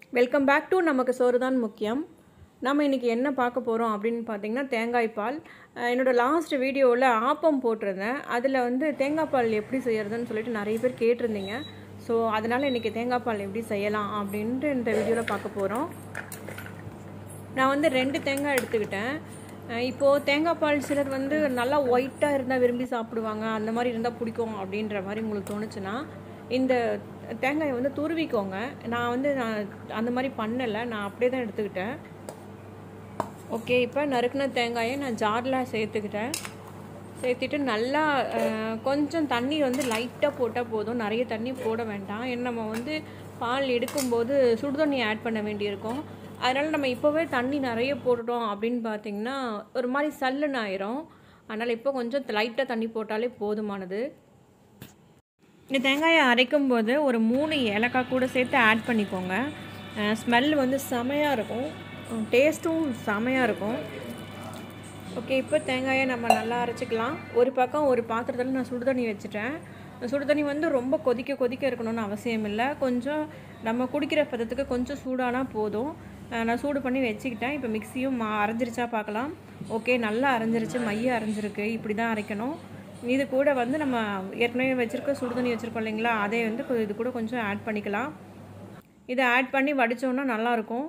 welcome back to நமக்கு சோறு தான் முக்கியம் நம்ம இன்றைக்கி என்ன பார்க்க போகிறோம் அப்படின்னு பார்த்தீங்கன்னா தேங்காய் பால் அஹ் என்னோட லாஸ்ட் வீடியோவில் ஆப்பம் போட்டிருந்தேன் அதில் வந்து தேங்காய் பால் எப்படி செய்யறதுன்னு சொல்லிட்டு நிறைய பேர் கேட்டிருந்தீங்க ஸோ அதனால் இன்றைக்கி தேங்காய் பால் எப்படி செய்யலாம் அப்படின்ட்டு இந்த வீடியோவில் பார்க்க போகிறோம் நான் வந்து ரெண்டு தேங்காய் எடுத்துக்கிட்டேன் அஹ் இப்போது தேங்காய் பால் சிலர் வந்து நல்லா ஒயிட்டாக இருந்தால் விரும்பி சாப்பிடுவாங்க அந்த மாதிரி இருந்தால் பிடிக்கும் அப்படின்ற மாதிரி உங்களுக்கு தோணுச்சுன்னா இந்த தேங்காயை வந்து துருவிக்கோங்க நான் வந்து நான் அந்த மாதிரி பண்ணலை நான் அப்படியே தான் எடுத்துக்கிட்டேன் ஓகே இப்போ நறுக்குன தேங்காயை நான் ஜாரில் சேர்த்துக்கிட்டேன் சேர்த்துட்டு நல்லா அஹ், கொஞ்சம் தண்ணி வந்து லைட்டாக போட்டால் போதும் நிறைய தண்ணி போட வேண்டாம் ஏன்னா நம்ம வந்து பால் எடுக்கும்போது சுடுதண்ணி ஆட் பண்ண வேண்டியிருக்கும் அதனால் நம்ம இப்போவே தண்ணி நிறைய போட்டுட்டோம் அப்படின்னு பார்த்தீங்கன்னா ஒரு மாதிரி சல்லுன்னு ஆயிரும் அதனால் இப்போ கொஞ்சம் லைட்டாக தண்ணி போட்டாலே போதுமானது இந்த தேங்காயை அரைக்கும் போது ஒரு மூணு ஏலக்காய் கூட சேர்த்து ஆட் பண்ணிக்கோங்க ஸ்மெல் வந்து செமையாக இருக்கும் டேஸ்ட்டும் செமையாக இருக்கும் ஓகே இப்போ தேங்காயை நம்ம நல்லா அரைச்சிக்கலாம் ஒரு பக்கம் ஒரு பாத்திரத்தில் நான் சுடுதண்ணி வச்சுட்டேன் சுடுதண்ணி வந்து ரொம்ப கொதிக்க கொதிக்க இருக்கணும்னு அவசியம் இல்லை கொஞ்சம் நம்ம குடிக்கிற பதத்துக்கு கொஞ்சம் சூடானா போதும் அஹ் நான் சூடு பண்ணி வச்சுக்கிட்டேன் இப்போ மிக்சியும் மா அரைஞ்சிருச்சா பார்க்கலாம் ஓகே நல்லா அரைஞ்சிருச்சு மைய அரைஞ்சிருக்கு இப்படி தான் அரைக்கணும் இது கூட வந்து நம்ம ஏற்கனவே வச்சுருக்க சுடுதண்ணி வச்சுருக்கோம் இல்லைங்களா அதை வந்து கொ- இது கூட கொஞ்சம் ஆட் பண்ணிக்கலாம் இதை ஆட் பண்ணி வடித்தோன்னா நல்லாயிருக்கும்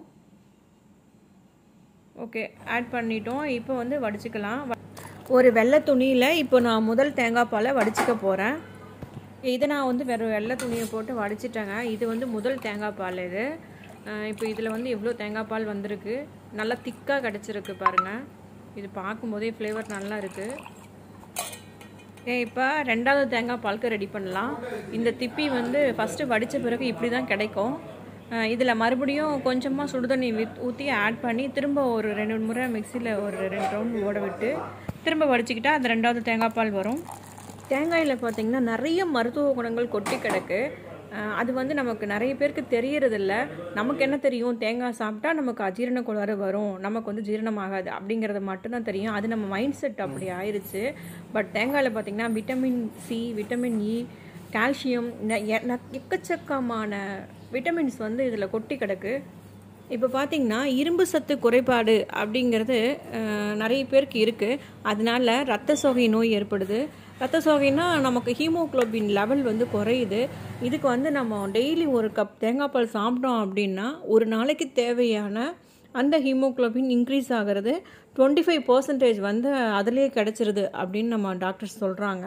ஓகே ஆட் பண்ணிட்டோம் இப்போ வந்து வடிச்சுக்கலாம் வ- ஒரு வெள்ளை துணியில் இப்போ நான் முதல் தேங்காய் பாலை வடிச்சுக்க போகிறேன் இதை நான் வந்து வேறு வெள்ளை துணியை போட்டு வடிச்சிட்டேங்க இது வந்து முதல் தேங்காய் பால் இது அஹ் இப்போ இதில் வந்து எவ்வளோ தேங்காய் பால் வந்திருக்கு நல்லா திக்காக கிடச்சிருக்கு பாருங்கள் இது பார்க்கும்போதே ஃப்ளேவர் நல்லா இருக்குது இப்போ ரெண்டாவது தேங்காய் பாலுக்கு ரெடி பண்ணலாம் இந்த திப்பி வந்து ஃபஸ்ட்டு வடித்த பிறகு இப்படி தான் கிடைக்கும் இதில் மறுபடியும் கொஞ்சமாக சுடுதண்ணி வித் ஊற்றி ஆட் பண்ணி திரும்ப ஒரு ரெண்டு முறை மிக்சியில் ஒரு ரெண்டு ரவுண்ட் ஓட விட்டு திரும்ப வடிச்சுக்கிட்டா அது ரெண்டாவது தேங்காய் பால் வரும் தேங்காயில் பார்த்திங்கன்னா நிறைய மருத்துவ குணங்கள் கொட்டி கிடக்கு அஹ் அது வந்து நமக்கு நிறைய பேருக்கு தெரியறதில்ல நமக்கு என்ன தெரியும் தேங்காய் சாப்பிட்டா நமக்கு அஜீரண கோளாறு வரும் நமக்கு வந்து ஜீரணமாகாது அப்படிங்கிறது மட்டும்தான் தெரியும் அது நம்ம மைண்ட் செட் அப்படி ஆயிடுச்சு பட் தேங்காயில் பார்த்திங்கன்னா vitamin C vitamin E calcium எக்கச்சக்கமான விட்டமின்ஸ் வந்து இதில் கொட்டி கிடக்கு இப்போ பார்த்தீங்கன்னா இரும்பு சத்து குறைபாடு அப்படிங்கிறது அஹ், நிறைய பேருக்கு இருக்குது அதனால ரத்த சோகை நோய் ஏற்படுது ரத்த சோகைனா நமக்கு ஹீமோகுளோபின் லெவல் வந்து குறையுது இதுக்கு வந்து நம்ம டெய்லி ஒரு கப் தேங்காய் பால் சாப்பிட்டோம் அப்படின்னா ஒரு நாளைக்கு தேவையான அந்த ஹீமோகுளோபின் இன்க்ரீஸ் ஆகிறது டுவெண்ட்டி ஃபைவ் பர்சன்டேஜ் வந்து அதுலேயே கிடச்சிருது அப்படின்னு நம்ம டாக்டர்ஸ் சொல்கிறாங்க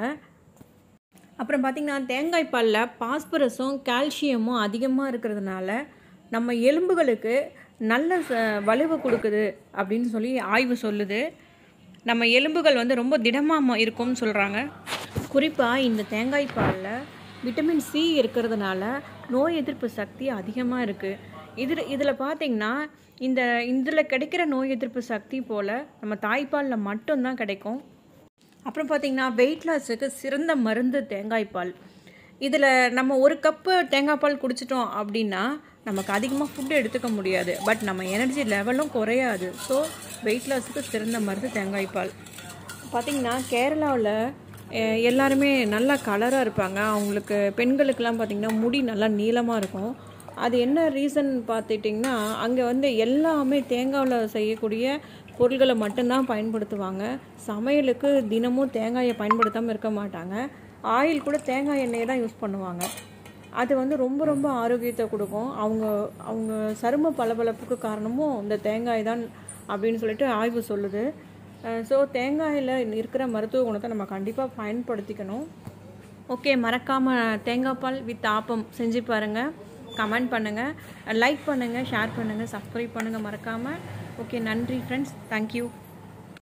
அப்புறம் பார்த்திங்கன்னா தேங்காய் பாலில் பாஸ்பரஸும் கால்சியமும் அதிகமாக இருக்கிறதுனால நம்ம எலும்புகளுக்கு நல்ல ச- வலுவை கொடுக்குது அப்படின்னு சொல்லி ஆய்வு சொல்லுது நம்ம எலும்புகள் வந்து ரொம்ப திடமாக இருக்கும்னு சொல்கிறாங்க குறிப்பாக இந்த தேங்காய் பாலில் விட்டமின் சி இருக்கிறதுனால நோய் எதிர்ப்பு சக்தி அதிகமாக இருக்குது இதில் இதில் பார்த்திங்கன்னா இந்த இதில் கிடைக்கிற நோய் எதிர்ப்பு சக்தி போல் நம்ம தாய்ப்பாலில் மட்டும்தான் கிடைக்கும் அப்புறம் பார்த்தீங்கன்னா வெயிட் லாஸுக்கு சிறந்த மருந்து தேங்காய் பால் இதில் நம்ம ஒரு கப்பு தேங்காய் பால் குடிச்சிட்டோம் அப்படின்னா நமக்கு அதிகமாக ஃபுட்டு எடுத்துக்க முடியாது பட் நம்ம எனர்ஜி லெவலும் குறையாது ஸோ வெயிட் லாஸுக்கு சிறந்த மருந்து தேங்காய் பால் பார்த்திங்கன்னா கேரளாவில் எல்லாருமே நல்லா கலராக இருப்பாங்க அவங்களுக்கு பெண்களுக்கெல்லாம் பார்த்திங்கன்னா முடி நல்லா நீளமாக இருக்கும் அது என்ன ரீசன் பார்த்துட்டிங்கன்னா அங்கே வந்து எல்லாமே தேங்காவில் செய்யக்கூடிய பொருள்களை மட்டும்தான் பயன்படுத்துவாங்க சமையலுக்கு தினமும் தேங்காயை பயன்படுத்தாமல் இருக்க மாட்டாங்க ஆயில் கூட தேங்காய் எண்ணெயை தான் யூஸ் பண்ணுவாங்க அது வந்து ரொம்ப ரொம்ப ஆரோக்கியத்தை கொடுக்கும் அவங்க அவங்க சரும பளபளப்புக்கு காரணமும் இந்த தேங்காய் தான் அப்படின்னு சொல்லிட்டு ஆய்வு சொல்லுது ஸோ தேங்காயில் இருக்கிற மருத்துவ குணத்தை நம்ம கண்டிப்பாக பயன்படுத்திக்கணும் ஓகே மறக்காமல் தேங்காய் பால் வித் ஆப்பம் செஞ்சு பாருங்கள் கமெண்ட் பண்ணுங்கள் லைக் பண்ணுங்கள் ஷேர் பண்ணுங்கள் சப்ஸ்கிரைப் பண்ணுங்கள் மறக்காமல் ஓகே நன்றி ஃப்ரெண்ட்ஸ் தேங்க்யூ